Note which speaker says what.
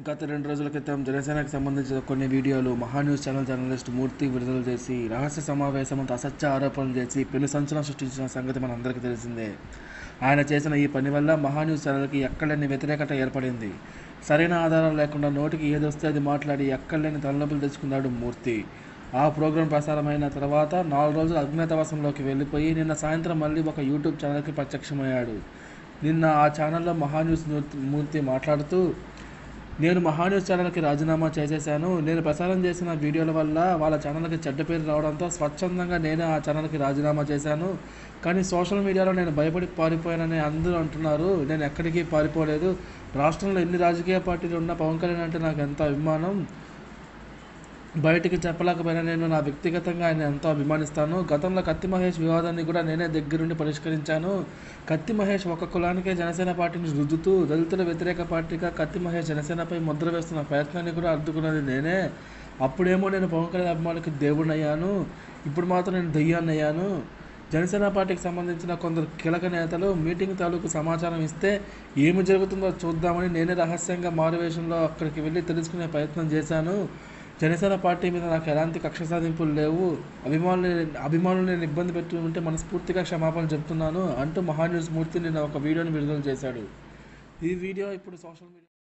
Speaker 1: గత రెండు రోజుల క్రితం జనసేనకు సంబంధించిన కొన్ని వీడియోలు మహాన్యూస్ ఛానల్ జర్నలిస్ట్ మూర్తి విడుదల చేసి రహస్య సమావేశంతో అసత్య ఆరోపణలు చేసి పెను సంచలనం సృష్టించిన సంగతి మనందరికీ తెలిసిందే ఆయన చేసిన ఈ పని వల్ల మహాన్యూస్ ఛానల్కి ఎక్కడలేని వ్యతిరేకత ఏర్పడింది సరైన ఆధారాలు లేకుండా నోటికి ఏదొస్తే అది మాట్లాడి ఎక్కడలేని తలనొప్పులు తెచ్చుకున్నాడు మూర్తి ఆ ప్రోగ్రాం ప్రసారమైన తర్వాత నాలుగు రోజులు అజ్ఞాతవాసంలోకి వెళ్ళిపోయి నిన్న సాయంత్రం మళ్ళీ ఒక యూట్యూబ్ ఛానల్కి ప్రత్యక్షమయ్యాడు నిన్న ఆ ఛానల్లో మహాన్యూస్ మూర్తి మూర్తి మాట్లాడుతూ నేను మహాన్యూస్ ఛానల్కి రాజీనామా చేసేసాను నేను ప్రసారం చేసిన వీడియోల వల్ల వాళ్ళ ఛానల్కి చెడ్డ పేరు రావడంతో స్వచ్ఛందంగా నేనే ఆ ఛానల్కి రాజీనామా చేశాను కానీ సోషల్ మీడియాలో నేను భయపడి పారిపోయానని అందరూ అంటున్నారు నేను ఎక్కడికి పారిపోలేదు రాష్ట్రంలో ఎన్ని రాజకీయ పార్టీలు ఉన్నా పవన్ కళ్యాణ్ అంటే నాకు ఎంత అభిమానం బయటికి చెప్పలేకపోయినా నేను నా వ్యక్తిగతంగా ఆయన ఎంతో అభిమానిస్తాను గతంలో కత్తి మహేష్ వివాదాన్ని కూడా నేనే దగ్గరుండి పరిష్కరించాను కత్తి మహేష్ ఒక కులానికే జనసేన పార్టీని రుద్దుతూ దళితుల వ్యతిరేక పార్టీగా కత్తి మహేష్ జనసేనపై ముద్ర వేస్తున్న ప్రయత్నాన్ని కూడా అడ్డుకున్నది నేనే అప్పుడేమో నేను పవన్ కళ్యాణ్ అభిమానికి దేవుడిని అయ్యాను ఇప్పుడు మాత్రం నేను దయ్యాన్ని అయ్యాను జనసేన పార్టీకి సంబంధించిన కొందరు కీలక నేతలు మీటింగ్ తాలూకు సమాచారం ఇస్తే ఏమి జరుగుతుందో చూద్దామని నేనే రహస్యంగా మారువేషంలో అక్కడికి వెళ్ళి తెలుసుకునే ప్రయత్నం చేశాను జనసేన పార్టీ మీద నాకు ఎలాంటి కక్ష సాధింపులు లేవు అభిమానులు అభిమానులు నేను ఇబ్బంది పెట్టి ఉంటే మనస్ఫూర్తిగా క్షమాపణ చెప్తున్నాను అంటూ మహాన్యూస్ మూర్తి నిన్న ఒక వీడియోని విడుదల చేశాడు ఈ వీడియో ఇప్పుడు సోషల్ మీడియా